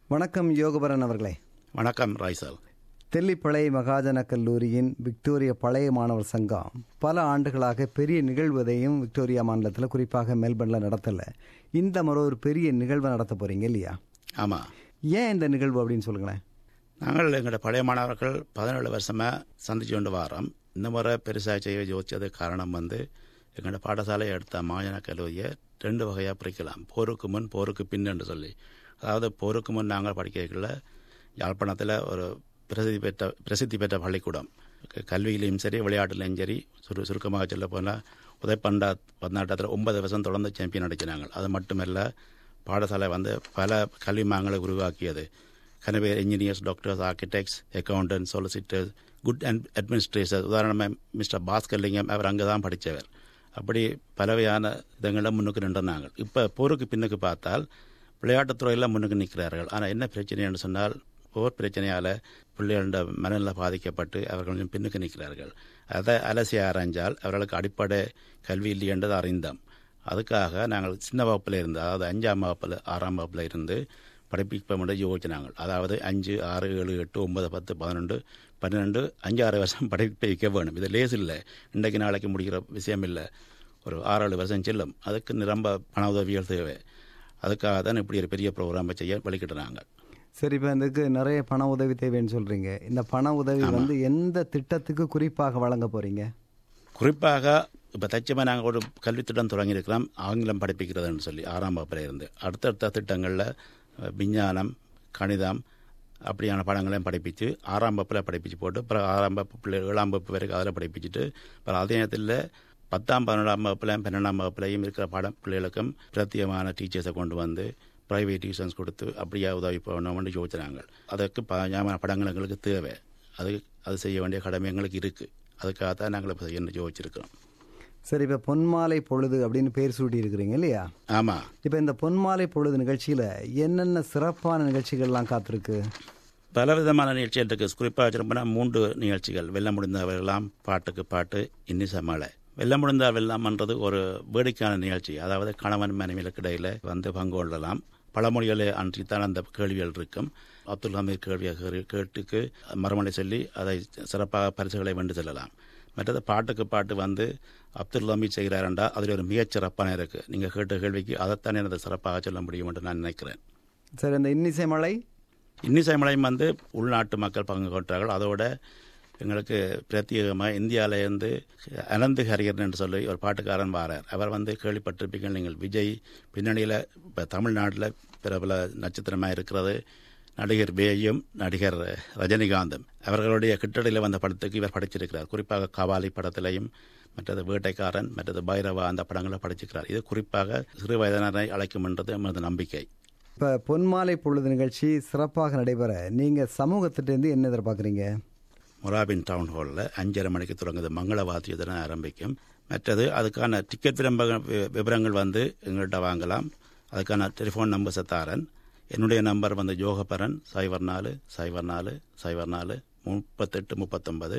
வணக்கம் யோகபரன் அவர்களே வணக்கம் ராய்சால் தெல்லிப்பளை மகாஜன கல்லூரியின் விக்டோரியா பழைய மாணவர் சங்கம் பல ஆண்டுகளாக பெரிய நிகழ்வதையும் விக்டோரியா மாநிலத்தில் குறிப்பாக மெல்பர்னில் நடத்தல இந்த முறை ஒரு பெரிய நிகழ்வை நடத்த போறீங்க இல்லையா ஆமாம் ஏன் இந்த நிகழ்வு அப்படின்னு சொல்லுங்களேன் நாங்கள் எங்களோட பழைய மாணவர்கள் பதினேழு வருஷமாக சந்திச்சு கொண்டு வரோம் இந்த முறை பெருசாக செய்ய யோசிச்சது காரணம் வந்து எங்களோட பாடசாலையை எடுத்த மாயன கல்லூரியை ரெண்டு வகையாக பிரிக்கலாம் போருக்கு முன் போருக்கு பின் என்று சொல்லி அதாவது போருக்கு முன் நாங்கள் படிக்கல யாழ்ப்பாணத்தில் ஒரு பிரசித்தி பெற்ற பிரசித்தி பெற்ற பள்ளிக்கூடம் க- கல்வியிலையும் சரி விளையாட்டுலையும் சரி சுரு சுருக்கமாக சொல்ல போனால் உதைப்பண்டா பந்தாட்டத்தில் ஒன்பது வருஷம் தொடர்ந்து சாம்பியன் அடிச்சினாங்க அது மட்டுமல்ல பாடசாலை வந்து பல கல்வி மாங்களை உருவாக்கியது கனவே engineers doctors architects accountant solicitors good and administrator உதாரணமாக மிஸ்டர் பாஸ்கர்லிங்கம் அவர் அங்கே தான் படித்தவர் அப்படி பலவையான இடங்களில் முன்னுக்கு நின்றாங்க இப்போ போருக்கு பின்னுக்கு பார்த்தால் விளையாட்டுத் துறையில் முன்னுக்கு நிற்கிறார்கள் ஆனால் என்ன பிரச்சனைன்னு சொன்னால் போர் பிரச்சனையால் பிள்ளைகளோட மனநிலை பாதிக்கப்பட்டு அவர்கள் கொஞ்சம் பின்னுக்கு நிற்கிறார்கள் அதை அலசி ஆராய்ஞ்சால் அவர்களுக்கு அடிப்படை கல்வி இல்லை என்றது அறிந்தோம் அதுக்காக நாங்கள் சின்ன வகுப்பில் இருந்து அதாவது அஞ்சாம் வகுப்பில் ஆறாம் வகுப்பில் இருந்து படிப்பிப்போம் என்று யோசிச்சினாங்க அதாவது அஞ்சு ஆறு ஏழு எட்டு ஒன்பது பத்து பதினொன்று பன்னிரெண்டு அஞ்சு ஆறு வருஷம் படிப்பிக்க வேணும் இது லேஸ் இல்லை இன்றைக்கு நாளைக்கு முடிக்கிற விஷயம் இல்லை ஒரு ஆறு ஏழு வருஷம் செல்லும் அதுக்கு நிரம்ப பண உதவிகள் தேவை அதுக்காக தான் இப்படி ஒரு பெரிய ப்ரோக்ராமை செய்ய வழிகிட்டுறாங்க சரி இப்போ இதுக்கு நிறைய பண உதவி தேவைன்னு சொல்றீங்க இந்த பண உதவி வந்து எந்த திட்டத்துக்கு குறிப்பாக வழங்க போறீங்க குறிப்பாக இப்போ தச்சமாக நாங்கள் ஒரு கல்வித்திட்டம் தொடங்கியிருக்கிறோம் ஆங்கிலம் படிப்பிக்கிறதுன்னு சொல்லி ஆறாம் வகுப்பில் இருந்து அடுத்தடுத்த திட்டங்களில் அஹ், விஞ்ஞானம் கணிதம் அப்படியான பாடங்களையும் படிப்பிச்சு ஆறாம் வகுப்பில் படிப்பிச்சு போட்டு அப்புறம் ஆறாம் வகுப்பு பிள்ளை ஏழாம் வகுப்பு வரைக்கும் அதில் படிப்பிச்சுட்டு அப்புறம் அதே நேரத்தில் பத்தாம் பன்னெண்டாம் வகுப்புலையும் பன்னெண்டாம் வகுப்புலையும் இருக்கிற பாடம் பிள்ளைகளுக்கும் பிரத்யேகமான டீச்சர்ஸை கொண்டு வந்து ப்ரைவேட் டியூஷன்ஸ் கொடுத்து அப்படியே உதவி பண்ணணும்னு யோசிச்சாங்க அதற்கு ப- படங்கள் எங்களுக்கு தேவை அது அது செய்ய வேண்டிய கடமை எங்களுக்கு இருக்குது அதுக்காக தான் நாங்கள் இப்போ செய்யணும் யோசிச்சிருக்கிறோம் சரி இப்போ பொன்மாலை பொழுது அப்படின்னு பேர் சூட்டி இருக்கிறீங்க இல்லையா ஆமாம் இப்போ இந்த பொன்மாலை பொழுது நிகழ்ச்சியில் என்னென்ன சிறப்பான நிகழ்ச்சிகள்லாம் காத்திருக்கு பல விதமான நிகழ்ச்சிகள் இருக்குது குறிப்பாக வச்சிருப்போம்னா மூன்று நிகழ்ச்சிகள் வெள்ளம் முடிந்தவரெல்லாம் பாட்டுக்கு பாட்டு இன்னிசை மழை வெள்ளம் முடிந்தவெல்லாம்ன்றது ஒரு வேடிக்கையான நிகழ்ச்சி அதாவது கணவன் மனைவிகளுக்கு இடையில வந்து பங்கு கொள்ளலாம் பழமொழிகளை அன்றித்தான் அந்த கேள்விகள் இருக்கும் அப்துல் ஹமீத் கேள்வியை கேட்டு- கேட்டுக்கு மறுமொழி சொல்லி அதை சிறப்பாக பரிசுகளை வென்று செல்லலாம் மற்றது பாட்டுக்கு பாட்டு வந்து அப்துல் ஹமீத் செய்கிறாரண்டா அதில் ஒரு மிகச் சிறப்பான இருக்குது நீங்கள் கேட்ட கேள்விக்கு அதைத்தான் எனது சிறப்பாக சொல்ல முடியும் என்று நான் நினைக்கிறேன் சரி இந்த இன்னிசை மலை இன்னிசை மலையும் வந்து உள்நாட்டு மக்கள் பங்கு கொண்டார்கள் அதோட எங்களுக்கு பிரத்யேகமாக இந்தியாவிலேருந்து அனந்த் ஹரியர் என்று சொல்லி ஒரு பாட்டுக்காரன் வாரார் அவர் வந்து கேள்விப்பட்டிருப்பீங்க நீங்கள் விஜய் பின்னணியில் இப்போ தமிழ்நாட்டில் பிரபல நட்சத்திரமாக இருக்கிறது நடிகர் பேயும் நடிகர் ரஜினிகாந்தும் அவர்களுடைய கிட்டடியில் வந்த படத்துக்கு இவர் படிச்சிருக்கிறார் குறிப்பாக கவாலி படத்திலையும் மற்றது வேட்டைக்காரன் மற்றது பைரவா அந்த படங்களை படிச்சிருக்கிறார் இது குறிப்பாக சிறு வயதினரை அழைக்கும் என்றது எமது நம்பிக்கை இப்போ பொன்மாலை பொழுது நிகழ்ச்சி சிறப்பாக நடைபெற நீங்கள் சமூகத்திட்டேருந்து என்ன எதிர்பார்க்குறீங்க மொராபின் டவுன் ஹாலில் அஞ்சரை மணிக்கு தொடங்குது மங்கள வாத்தியத்துடன் ஆரம்பிக்கும் மற்றது அதுக்கான டிக்கெட் விரும்ப விவரங்கள் வந்து எங்கள்கிட்ட வாங்கலாம் அதுக்கான டெலிஃபோன் நம்பர்ஸை தாரன் என்னுடைய நம்பர் வந்து யோகபரன் சைபர் நாலு சைபர் நாலு சைபர் நாலு முப்பத்தெட்டு முப்பத்தொன்பது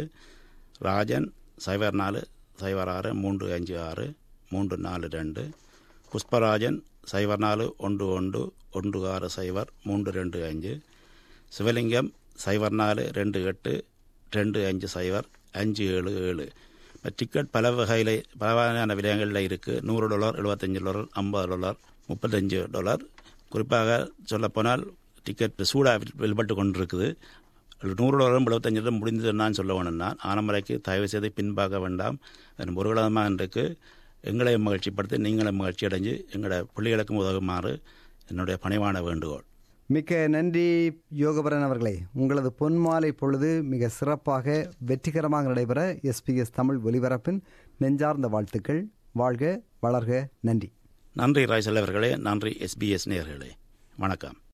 ராஜன் சைபர் நாலு சைபர் ஆறு மூன்று அஞ்சு ஆறு மூன்று நாலு ரெண்டு புஷ்பராஜன் சைபர் நாலு ஒன்று ஒன்று ஒன்று ஆறு சைபர் மூன்று ரெண்டு அஞ்சு சிவலிங்கம் சைபர் நாலு ரெண்டு எட்டு ரெண்டு அஞ்சு சைபர் அஞ்சு ஏழு ஏழு இப்ப டிக்கெட் பல வகையில் பல வகையான விடயங்களில் இருக்குது நூறு டாலர் எழுபத்தஞ்சு டாலர் ஐம்பது டாலர் முப்பத்தஞ்சு டாலர் குறிப்பாக சொல்லப்போனால் டிக்கெட் சூடாக வெளிப்பட்டு கொண்டிருக்குது நூறு டாலரும் எழுபத்தஞ்சு டாலர் முடிந்ததுன்னு சொல்ல வேணும்னா ஆனமலைக்கு தயவு செய்து பின்பாக வேண்டாம் அது ஒரு விதமாக இருக்கு எங்களை மகிழ்ச்சிப்படுத்தி நீங்களும் மகிழ்ச்சி அடைஞ்சு எங்களோட பிள்ளைகளுக்கும் உதவுமாறு என்னுடைய பணிவான வேண்டுகோள் மிக்க நன்றி யோகபரன் அவர்களே உங்களது பொன்மாலை பொழுது மிக சிறப்பாக வெற்றிகரமாக நடைபெற எஸ்பிஎஸ் தமிழ் ஒலிபரப்பின் நெஞ்சார்ந்த வாழ்த்துக்கள் வாழ்க வளர்க நன்றி நன்றி ராய்சல் அவர்களே நன்றி எஸ்பிஎஸ் நேயர்களே வணக்கம்